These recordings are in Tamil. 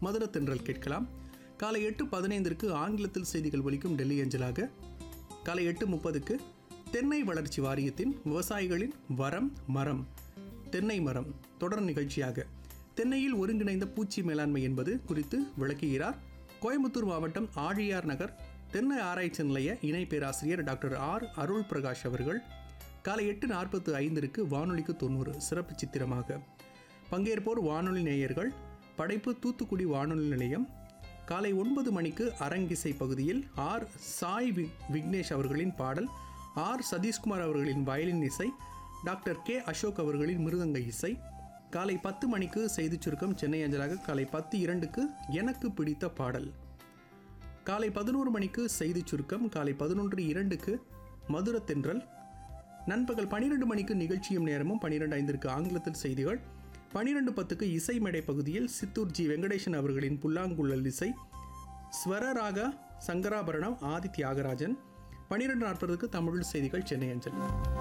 மதுர தென்றல் கேட்கலாம் காலை எட்டு பதினைந்திற்கு ஆங்கிலத்தில் செய்திகள் ஒலிக்கும் டெல்லி அஞ்சலாக காலை எட்டு முப்பதுக்கு தென்னை வளர்ச்சி வாரியத்தின் விவசாயிகளின் வரம் மரம் தென்னை மரம் தொடர் நிகழ்ச்சியாக தென்னையில் ஒருங்கிணைந்த பூச்சி மேலாண்மை என்பது குறித்து விளக்குகிறார் கோயம்புத்தூர் மாவட்டம் ஆழியார் நகர் தென்னை ஆராய்ச்சி நிலைய இணை பேராசிரியர் டாக்டர் ஆர் அருள் பிரகாஷ் அவர்கள் காலை எட்டு நாற்பத்து ஐந்திற்கு வானொலிக்கு தொண்ணூறு சிறப்பு சித்திரமாக பங்கேற்போர் வானொலி நேயர்கள் படைப்பு தூத்துக்குடி வானொலி நிலையம் காலை ஒன்பது மணிக்கு அரங்கிசை பகுதியில் ஆர் சாய் வி விக்னேஷ் அவர்களின் பாடல் ஆர் சதீஷ்குமார் அவர்களின் வயலின் இசை டாக்டர் கே அசோக் அவர்களின் மிருதங்க இசை காலை பத்து மணிக்கு செய்திச் சுருக்கம் சென்னை அஞ்சலாக காலை பத்து இரண்டுக்கு எனக்கு பிடித்த பாடல் காலை பதினோரு மணிக்கு செய்திச் சுருக்கம் காலை பதினொன்று இரண்டுக்கு மதுர தென்றல் நண்பகல் பன்னிரெண்டு மணிக்கு நிகழ்ச்சியும் நேரமும் பன்னிரெண்டு ஐந்திற்கு ஆங்கிலத்தில் செய்திகள் பன்னிரெண்டு பத்துக்கு இசை மேடை பகுதியில் சித்தூர் ஜி வெங்கடேசன் அவர்களின் புல்லாங்குழல் இசை ஸ்வரராக சங்கராபரணம் ஆதி தியாகராஜன் பன்னிரெண்டு நாற்பதுக்கு தமிழ் செய்திகள் சென்னை அஞ்சல்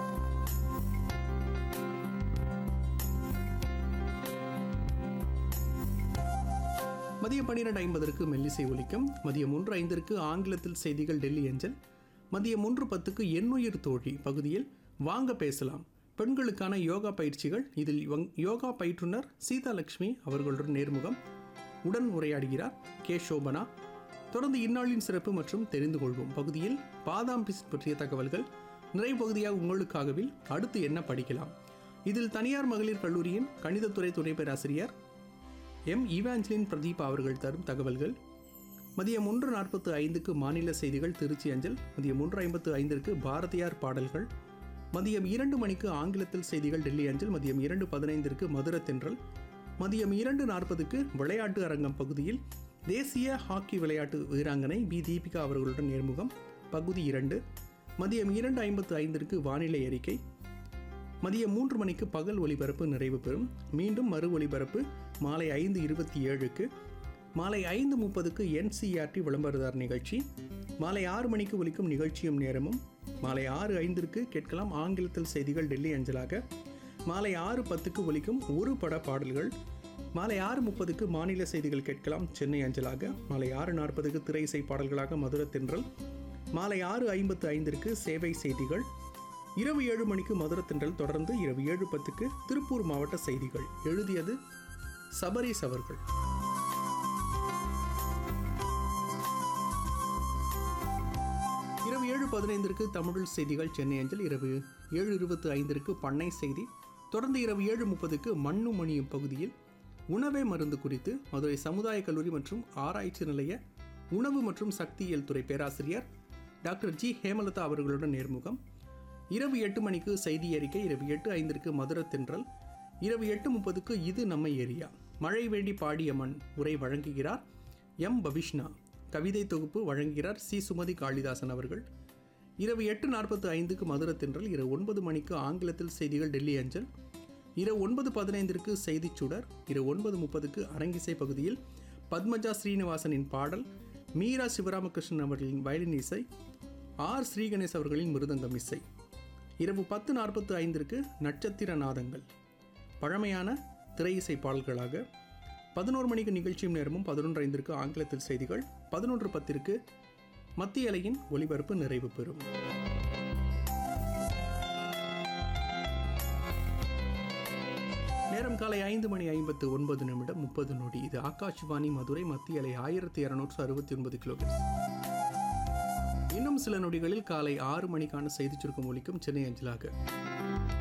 மதியம் பன்னிரெண்டு ஐம்பதற்கு மெல்லிசை ஒலிக்கும் மதியம் ஒன்று ஐந்திற்கு ஆங்கிலத்தில் செய்திகள் டெல்லி அஞ்சல் மதியம் ஒன்று பத்துக்கு எண்ணுயிர் தோழி பகுதியில் வாங்க பேசலாம் பெண்களுக்கான யோகா பயிற்சிகள் இதில் வங்- யோகா பயிற்றுனர் சீதாலட்சுமி அவர்களுடன் நேர்முகம் உடன் உரையாடுகிறார் கே சோபனா தொடர்ந்து இந்நாளின் சிறப்பு மற்றும் தெரிந்து கொள்வோம் பகுதியில் பாதாம் பிஸ் பற்றிய தகவல்கள் நிறைவு பகுதியாக உங்களுக்காகவில் அடுத்து என்ன படிக்கலாம் இதில் தனியார் மகளிர் கல்லூரியின் கணிதத்துறை துணை பேராசிரியர் எம் ஈவாஞ்சலின் பிரதீப் அவர்கள் தரும் தகவல்கள் மதியம் ஒன்று நாற்பத்து ஐந்துக்கு மாநில செய்திகள் திருச்சி அஞ்சல் மதியம் ஒன்று ஐம்பத்து ஐந்திற்கு பாரதியார் பாடல்கள் மதியம் இரண்டு மணிக்கு ஆங்கிலத்தில் செய்திகள் டெல்லி அஞ்சல் மதியம் இரண்டு பதினைந்திற்கு மதுர தென்றல் மதியம் இரண்டு நாற்பதுக்கு விளையாட்டு அரங்கம் பகுதியில் தேசிய ஹாக்கி விளையாட்டு வீராங்கனை பி தீபிகா அவர்களுடன் நேர்முகம் பகுதி இரண்டு மதியம் இரண்டு ஐம்பத்து ஐந்திற்கு வானிலை அறிக்கை மதியம் மூன்று மணிக்கு பகல் ஒலிபரப்பு நிறைவு பெறும் மீண்டும் மறு ஒலிபரப்பு மாலை ஐந்து இருபத்தி ஏழுக்கு மாலை ஐந்து முப்பதுக்கு என்சிஆர்டி விளம்பரதார் நிகழ்ச்சி மாலை ஆறு மணிக்கு ஒலிக்கும் நிகழ்ச்சியும் நேரமும் மாலை ஆறு ஐந்திற்கு கேட்கலாம் ஆங்கிலத்தில் செய்திகள் டெல்லி அஞ்சலாக மாலை ஆறு பத்துக்கு ஒலிக்கும் ஒரு பட பாடல்கள் மாலை ஆறு முப்பதுக்கு மாநில செய்திகள் கேட்கலாம் சென்னை அஞ்சலாக மாலை ஆறு நாற்பதுக்கு திரை இசை பாடல்களாக மதுர தென்றல் மாலை ஆறு ஐம்பத்து ஐந்திற்கு சேவை செய்திகள் இரவு ஏழு மணிக்கு மதுர தென்றல் தொடர்ந்து இரவு ஏழு பத்துக்கு திருப்பூர் மாவட்ட செய்திகள் எழுதியது சபரீஸ் அவர்கள் இரவு ஏழு பதினைந்திற்கு தமிழ் செய்திகள் சென்னை அஞ்சல் இரவு ஏழு இருபத்து ஐந்திற்கு பண்ணை செய்தி தொடர்ந்து இரவு ஏழு முப்பதுக்கு மண்ணும் மணியும் பகுதியில் உணவே மருந்து குறித்து மதுரை சமுதாய கல்லூரி மற்றும் ஆராய்ச்சி நிலைய உணவு மற்றும் சக்தியியல் துறை பேராசிரியர் டாக்டர் ஜி ஹேமலதா அவர்களுடன் நேர்முகம் இரவு எட்டு மணிக்கு செய்தி அறிக்கை இரவு எட்டு ஐந்திற்கு மதுர தென்றல் இரவு எட்டு முப்பதுக்கு இது நம்ம ஏரியா மழை வேண்டி பாடிய மண் உரை வழங்குகிறார் எம் பவிஷ்ணா கவிதை தொகுப்பு வழங்குகிறார் சி சுமதி காளிதாசன் அவர்கள் இரவு எட்டு நாற்பத்து ஐந்துக்கு மதுர தென்றல் இரவு ஒன்பது மணிக்கு ஆங்கிலத்தில் செய்திகள் டெல்லி அஞ்சல் இரவு ஒன்பது பதினைந்திற்கு செய்திச் சுடர் இரவு ஒன்பது முப்பதுக்கு அரங்கிசை பகுதியில் பத்மஜா ஸ்ரீனிவாசனின் பாடல் மீரா சிவராமகிருஷ்ணன் அவர்களின் வயலின் இசை ஆர் ஸ்ரீகணேஷ் அவர்களின் மிருதங்கம் இசை இரவு பத்து நாற்பத்து ஐந்திற்கு நட்சத்திர நாதங்கள் பழமையான திரை இசை பாடல்களாக பதினோரு மணிக்கு நிகழ்ச்சியும் நேரமும் பதினொன்று ஐந்திற்கு ஆங்கிலத்தில் செய்திகள் பதினொன்று பத்திற்கு மத்திய அலையின் ஒலிபரப்பு நிறைவு பெறும் நேரம் காலை ஐந்து மணி ஐம்பத்து ஒன்பது நிமிடம் முப்பது நொடி இது ஆகாஷ்வாணி மதுரை மத்திய அலை ஆயிரத்தி இருநூற்று அறுபத்தி ஒன்பது கிலோமீட்டர் இன்னும் சில நொடிகளில் காலை ஆறு மணிக்கான செய்திச் சுருக்கம் ஒலிக்கும் சென்னை அஞ்சலாக